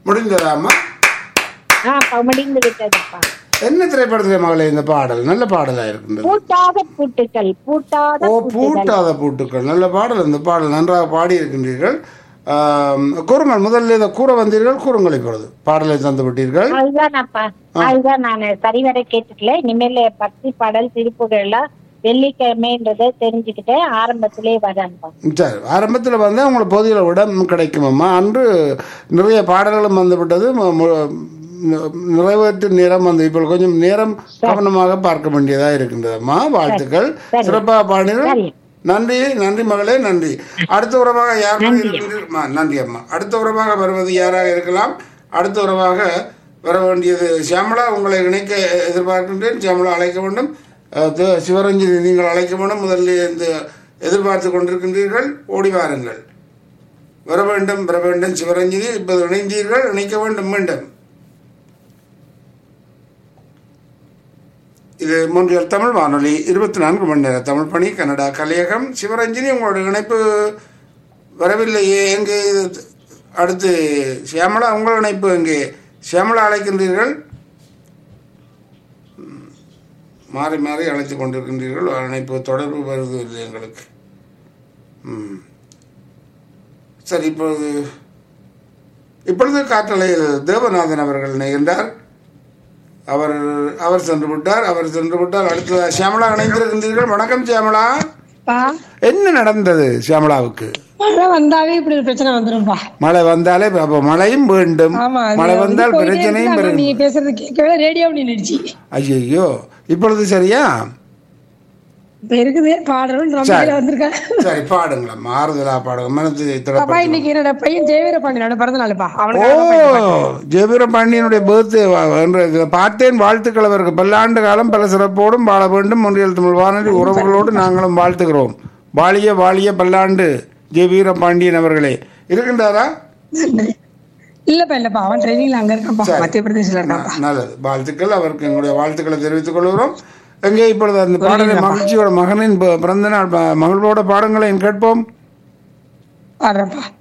முடிந்ததாம்மா ஆ அப்ப முடிந்து விட்டதுப்பா என்ன திரைப்படத்தில் மகளே இந்த பாடல் நல்ல பாடலா இருக்கின்றது பூட்டாத பூட்டுக்கள் பூட்டாத ஓ பூட்டுகள் பூட்டாத பூட்டுக்கள் நல்ல பாடல் இந்த பாடல் நன்றாக பாடி இருக்கின்றீர்கள் ஆம், கூறுங்கள் முதல்ல இதை கூற வந்தீர்கள் கூறுங்கள் இப்பொழுது பாடலை தந்து விட்டீர்கள் அதுதானப்பா அதுதான் நான் சரிவர கேட்டுக்கல இனிமேல் பக்தி பாடல் திருப்புகள் எல்லாம் வெள்ளிக்கிழமைன்றதை தெரிஞ்சுக்கிட்டு ஆரம்பத்திலே வரேன்ப்பா சரி ஆரம்பத்தில் வந்து உங்களுக்கு பொதியில் இடம் கிடைக்குமம்மா அன்று நிறைய பாடல்களும் வந்து விட்டது மு- மு- நிறைவேற்று நேரம் வந்து இப்போ கொஞ்சம் நேரம் கவனமாக பார்க்க வேண்டியதாக இருக்கின்றதம்மா வாழ்த்துக்கள் சிறப்பாக பாடினீர்கள் சரி. நன்றி நன்றி மகளே நன்றி அடுத்த உறவாக யார் இருக்கின்றீர்கள் அம்மா, நன்றி அம்மா அடுத்த உறவாக வருவது யாராக இருக்கலாம் அடுத்த உறவாக வர வேண்டியது சியாமளா உங்களை இணைக்க எதிர்பார்க்கின்றேன் சியாமளா அழைக்க வேண்டும் அஹ், தி- சிவரஞ்சனி நீங்கள் அழைக்க வேண்டும் முதல்ல இந்த எதிர்பார்த்து கொண்டிருக்கின்றீர்கள் ஓடி வாருங்கள் வர வேண்டும் வர வேண்டும் சிவரஞ்சனி இப்போது இணைந்தீர்கள் இணைக்க வேண்டும் மீண்டும் இது மூன்றியல் தமிழ் வானொலி இருபத்தி நான்கு மணி நேர தமிழ் பணி கனடா கலையகம் சிவரஞ்சனி உங்களோட இணைப்பு வரவில்லையே எங்கே இது அடுத்து சியாமளா உங்கள் இணைப்பு எங்கே சியாமளா அழைக்கின்றீர்கள் ம். மாறி மாறி அழைத்து கொண்டிருக்கின்றீர்கள் இணைப்பு தொடர்பு வருது இல்லை எங்களுக்கு ம். சரி இப்பொழுது இப்பொழுது காற்றலையில் தேவநாதன் அவர்கள் இணைகின்றார் அவர் அவர் சென்று விட்டார் அவர் சென்று விட்டார் அடுத்து சியாமளா இணைந்திருக்கின்றீர்கள் வணக்கம் சியாமளா பா என்ன நடந்தது சியாமளாவுக்கு மழை வந்தாவே இப்படி ஒரு பிரச்சனை வந்துரும்பா மழை வந்தாலே அப்ப மழையும் வேண்டும் ஆமா அது மழை வந்தால் வந்து போயிட்டே பிரச்சனையும் இருக்கு. ஆனா பெருகும் நீங்க பேசுறது கேட்கவே ரேடியோ நின்றுச்சு ஐயோ இப்பொழுது சரியா இப்ப இருக்குது பாடுறோம் ரொம்ப சரி. வந்திருக்கேன் சரி பாடுங்களா மாறுதலா பாடுங்க மனத்தை பாப்பா திடப்படுத்துங்க. இன்னைக்கு என்னோட பையன் ஜெயவீர பாண்டியனோட பிறந்த நாளுப்பா ஓ அவனுக்கு ஜெயபீர பாண்டியனுடைய பர்த்டே பார்த்தேன் வாழ்த்துக்கள் அவருக்கு பல்லாண்டு காலம் பல சிறப்போடும் வாழ வேண்டும் ஒன்றியல் தமிழ் வானொலி உறவுகளோடு நாங்களும் வாழ்த்துகிறோம் வாழிய வாழிய பல்லாண்டு ஜெயவீர பாண்டியன் அவர்களே இருக்கின்றாரா இல்லப்பா இல்லப்பா அவன் ட்ரைனிங்ல அங்க இருக்கான்ப்பா சரி. மத்திய பிரதேசல இருக்கான்ப்பா நல்லது வாழ்த்துக்கள் அவருக்கு எங்களுடைய வாழ்த்துக்களை தெரிவித்துக் கொள்கிறோம் எங்கே இப்பொழுது அந்த பாடலை மகிழ்ச்சியோட மகனின் ப- பிறந்த நாள் ப- மகிழ்வோட பாடங்களை கேட்போம் பாடுறப்பா